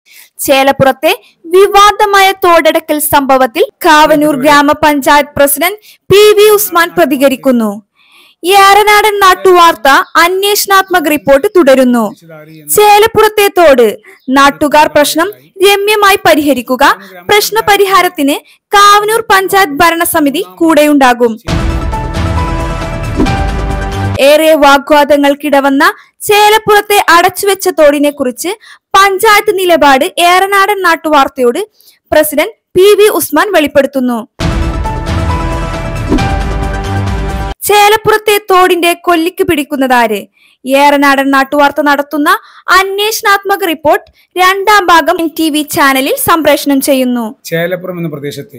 ചേലപ്പുറത്തെ വിവാദമായ തോടടക്കൽ സംഭവത്തിൽ കാവനൂർ ഗ്രാമപഞ്ചായത്ത് പ്രസിഡന്റ് പി വി ഉസ്മാൻ പ്രതികരിക്കുന്നു ഏറനാടൻ നാട്ടുവാർത്ത അന്വേഷണാത്മക റിപ്പോർട്ട് തുടരുന്നു ചേലപ്പുറത്തെ തോട് നാട്ടുകാർ പ്രശ്നം രമ്യമായി പരിഹരിക്കുക പ്രശ്ന പരിഹാരത്തിന് കാവനൂർ പഞ്ചായത്ത് ഭരണസമിതി കൂടെയുണ്ടാകും ഏറെ വാഗ്വാദങ്ങൾക്കിടവന്ന ചേലപ്പുറത്തെ അടച്ചുവെച്ച തോടിനെ കുറിച്ച് പഞ്ചായത്ത് നിലപാട് ഏറനാടൻ നാട്ടുവാർത്തയോട് പ്രസിഡന്റ് പി വി ഉസ്മാൻ വെളിപ്പെടുത്തുന്നു ചേലപ്പുറത്തെ തോടിന്റെ കൊല്ലിക്ക് പിടിക്കുന്നതാര് ഏറനാടൻ നാട്ടുവാർത്ത നടത്തുന്ന അന്വേഷണാത്മക റിപ്പോർട്ട് രണ്ടാം ഭാഗം ടി വി ചാനലിൽ സംപ്രേഷണം ചെയ്യുന്നു ചേലപ്പുറം എന്ന പ്രദേശത്ത്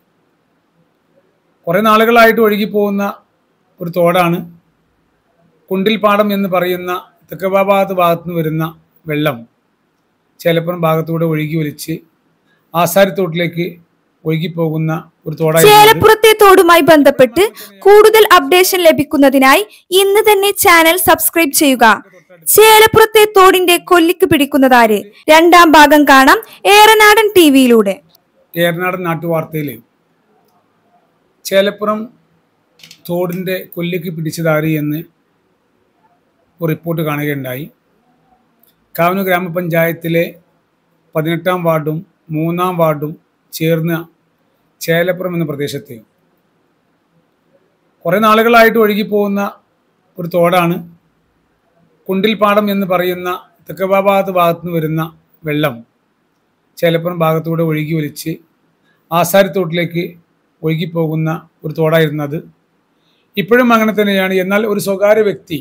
കുറേ നാളുകളായിട്ട് ഒഴുകിപ്പോകുന്ന ഒരു തോടാണ് കുണ്ടിൽപ്പാടം എന്ന് പറയുന്ന തെക്കഭാഗത്ത് ഭാഗത്ത് നിന്ന് വരുന്ന വെള്ളം ചേലപ്പുറം ഭാഗത്തൂടെ ഒഴുകി ഒലിച്ച് ആസാരിത്തോട്ടിലേക്ക് ഒഴുകിപ്പോകുന്ന ഒരു തോടായി ചേലപ്പുറത്തെ തോടുമായി ബന്ധപ്പെട്ട് കൂടുതൽ അപ്ഡേഷൻ ലഭിക്കുന്നതിനായി ഇന്ന് തന്നെ ചാനൽ സബ്സ്ക്രൈബ് ചെയ്യുക ചേലപ്പുറത്തെ തോടിന്റെ കൊല്ലിക്ക് പിടിക്കുന്നതാര് രണ്ടാം ഭാഗം കാണാം ഏറനാടൻ ടിവിയിലൂടെ ഏറനാടൻ നാട്ടുവാർത്തയിൽ ചേലപ്പുറം തോടിൻ്റെ കൊല്ലിക്ക് പിടിച്ചതാരി എന്ന് ഒരു റിപ്പോർട്ട് കാണുകയുണ്ടായി കാവനൂർ ഗ്രാമപഞ്ചായത്തിലെ പതിനെട്ടാം വാർഡും മൂന്നാം വാർഡും ചേർന്ന ചേലപ്പുറം എന്ന പ്രദേശത്ത് കുറേ നാളുകളായിട്ട് ഒഴുകിപ്പോകുന്ന ഒരു തോടാണ് കുണ്ടിൽപ്പാടം എന്ന് പറയുന്ന തെക്കഭാഗത്ത് ഭാഗത്ത് നിന്ന് വരുന്ന വെള്ളം ചേലപ്പുറം ഭാഗത്തൂടെ ഒഴുകി ഒലിച്ച് ആസാരിത്തോട്ടിലേക്ക് ഒഴുകിപ്പോകുന്ന ഒരു തോടായിരുന്നത് ഇപ്പോഴും അങ്ങനെ തന്നെയാണ് എന്നാൽ ഒരു സ്വകാര്യ വ്യക്തി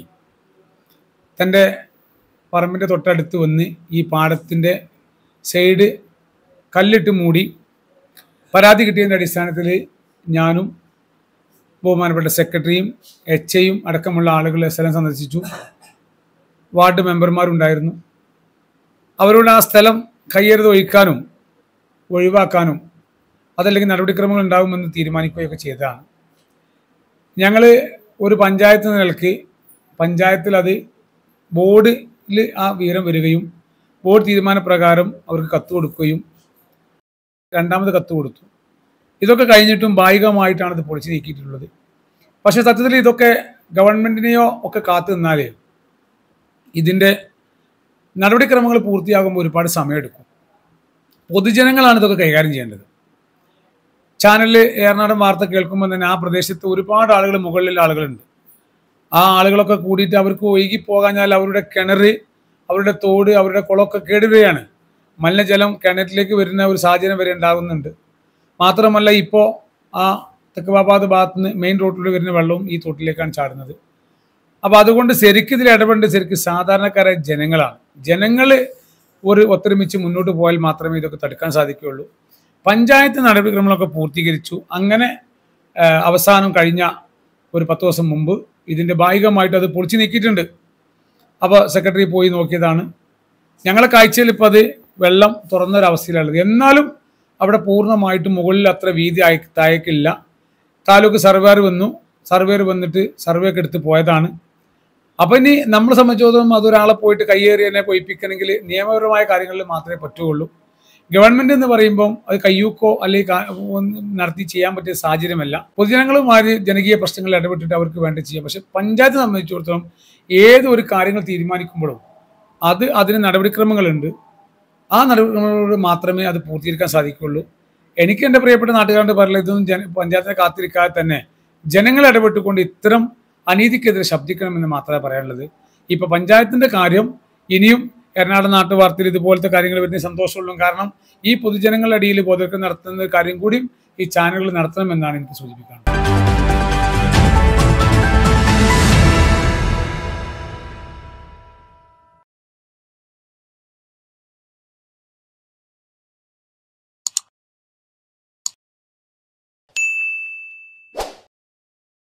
തൻ്റെ പറമ്പിൻ്റെ തൊട്ടടുത്ത് വന്ന് ഈ പാടത്തിൻ്റെ സൈഡ് കല്ലിട്ട് മൂടി പരാതി കിട്ടിയതിൻ്റെ അടിസ്ഥാനത്തിൽ ഞാനും ബഹുമാനപ്പെട്ട സെക്രട്ടറിയും എച്ച് ഐയും അടക്കമുള്ള ആളുകൾ സ്ഥലം സന്ദർശിച്ചു വാർഡ് മെമ്പർമാരുണ്ടായിരുന്നു അവരോട് ആ സ്ഥലം കയ്യേറുത് ഒഴിക്കാനും ഒഴിവാക്കാനും അതല്ലെങ്കിൽ നടപടിക്രമങ്ങൾ ഉണ്ടാകുമെന്ന് തീരുമാനിക്കുകയൊക്കെ ചെയ്തതാണ് ഞങ്ങൾ ഒരു പഞ്ചായത്ത് എന്ന നിലക്ക് പഞ്ചായത്തിൽ അത് ബോർഡിൽ ആ വിവരം വരികയും ബോർഡ് തീരുമാനപ്രകാരം അവർക്ക് കത്ത് കൊടുക്കുകയും രണ്ടാമത് കത്ത് കൊടുത്തു ഇതൊക്കെ കഴിഞ്ഞിട്ടും ഭാഗികമായിട്ടാണ് ഇത് പൊളിച്ചു നീക്കിയിട്ടുള്ളത് പക്ഷേ സത്യത്തിൽ ഇതൊക്കെ ഗവൺമെൻറ്റിനെയോ ഒക്കെ കാത്തു നിന്നാൽ ഇതിൻ്റെ നടപടിക്രമങ്ങൾ പൂർത്തിയാകുമ്പോൾ ഒരുപാട് സമയമെടുക്കും പൊതുജനങ്ങളാണ് ഇതൊക്കെ കൈകാര്യം ചെയ്യേണ്ടത് ചാനലിൽ ഏറനാടൻ വാർത്ത കേൾക്കുമ്പോൾ തന്നെ ആ പ്രദേശത്ത് ഒരുപാട് ആളുകൾ മുകളിൽ ആളുകളുണ്ട് ആ ആളുകളൊക്കെ കൂടിയിട്ട് അവർക്ക് ഒഴുകി പോകാഞ്ഞാൽ അവരുടെ കിണർ അവരുടെ തോട് അവരുടെ കുളമൊക്കെ കേടുകയാണ് മലിനജലം കിണറ്റിലേക്ക് വരുന്ന ഒരു സാഹചര്യം വരെ ഉണ്ടാകുന്നുണ്ട് മാത്രമല്ല ഇപ്പോൾ ആ തെക്കുബാബാദ് ഭാഗത്ത് നിന്ന് മെയിൻ റോഡിലൂടെ വരുന്ന വെള്ളവും ഈ തോട്ടിലേക്കാണ് ചാടുന്നത് അപ്പോൾ അതുകൊണ്ട് ശരിക്കും ഇതിൽ ഇടപെടേണ്ടത് ശരിക്കും സാധാരണക്കാരായ ജനങ്ങളാണ് ജനങ്ങൾ ഒരു ഒത്തൊരുമിച്ച് മുന്നോട്ട് പോയാൽ മാത്രമേ ഇതൊക്കെ തടുക്കാൻ സാധിക്കുകയുള്ളൂ പഞ്ചായത്ത് നടപടിക്രമങ്ങളൊക്കെ പൂർത്തീകരിച്ചു അങ്ങനെ ആ, അവസാനം കഴിഞ്ഞ ഒരു പത്ത് ദിവസം മുമ്പ് ഇതിൻ്റെ ഭാഗികമായിട്ട് അത് പൊളിച്ചു നീക്കിയിട്ടുണ്ട് അപ്പോൾ സെക്രട്ടറി പോയി നോക്കിയതാണ് ഞങ്ങളെ കാഴ്ചയിൽ ഇപ്പോൾ അത് വെള്ളം തുറന്നൊരവസ്ഥയിലുള്ളത് എന്നാലും അവിടെ പൂർണ്ണമായിട്ടും മുകളിൽ അത്ര വീതി ആയി താഴേക്കില്ല താലൂക്ക് സർവേർ വന്നു സർവേർ വന്നിട്ട് സർവേ ഒക്കെ എടുത്ത് പോയതാണ് അപ്പം ഇനി നമ്മളെ സംബന്ധിച്ചിടത്തോളം അതൊരാളെ പോയിട്ട് കയ്യേറി എന്നെ കൊയ്പ്പിക്കണമെങ്കിൽ നിയമപരമായ കാര്യങ്ങളിൽ മാത്രമേ പറ്റുകയുള്ളൂ ഗവൺമെന്റ് എന്ന് പറയുമ്പോൾ അത് കയ്യൂക്കോ അല്ലെങ്കിൽ കാ- ഒന്നും നടത്തി ചെയ്യാൻ പറ്റിയ സാഹചര്യമല്ല പൊതുജനങ്ങളുമായി ജനകീയ പ്രശ്നങ്ങളിൽ ഇടപെട്ടിട്ട് അവർക്ക് വേണ്ട ചെയ്യാം പക്ഷെ പഞ്ചായത്ത് സംബന്ധിച്ചിടത്തോളം ഏത് ഒരു കാര്യങ്ങൾ തീരുമാനിക്കുമ്പോഴും അത് അതിന് നടപടിക്രമങ്ങളുണ്ട് ആ നടപടിക്രമങ്ങളോട് മാത്രമേ അത് പൂർത്തീകരിക്കാൻ സാധിക്കുകയുള്ളൂ എനിക്ക് എൻ്റെ പ്രിയപ്പെട്ട നാട്ടുകാരുടെ പറയുന്നത് ഇതൊന്നും ജന പഞ്ചായത്തിനെ കാത്തിരിക്കാതെ തന്നെ ജനങ്ങൾ ഇടപെട്ടുകൊണ്ട് ഇത്തരം അനീതിക്കെതിരെ ശബ്ദിക്കണമെന്ന് മാത്രമേ പറയാനുള്ളത് ഇപ്പൊ പഞ്ചായത്തിന്റെ കാര്യം ഇനിയും എറണാകുളം നാട്ടുവാർത്തയിൽ ഇതുപോലത്തെ കാര്യങ്ങൾ വരുന്ന സന്തോഷമുള്ളൂ കാരണം ഈ പൊതുജനങ്ങളുടെ ഇടയിൽ ബോധവൽക്കരണം നടത്തുന്ന കാര്യം കൂടി ഈ ചാനലുകൾ നടത്തണമെന്നാണ് എനിക്ക് സൂചിപ്പിക്കാനുള്ളത്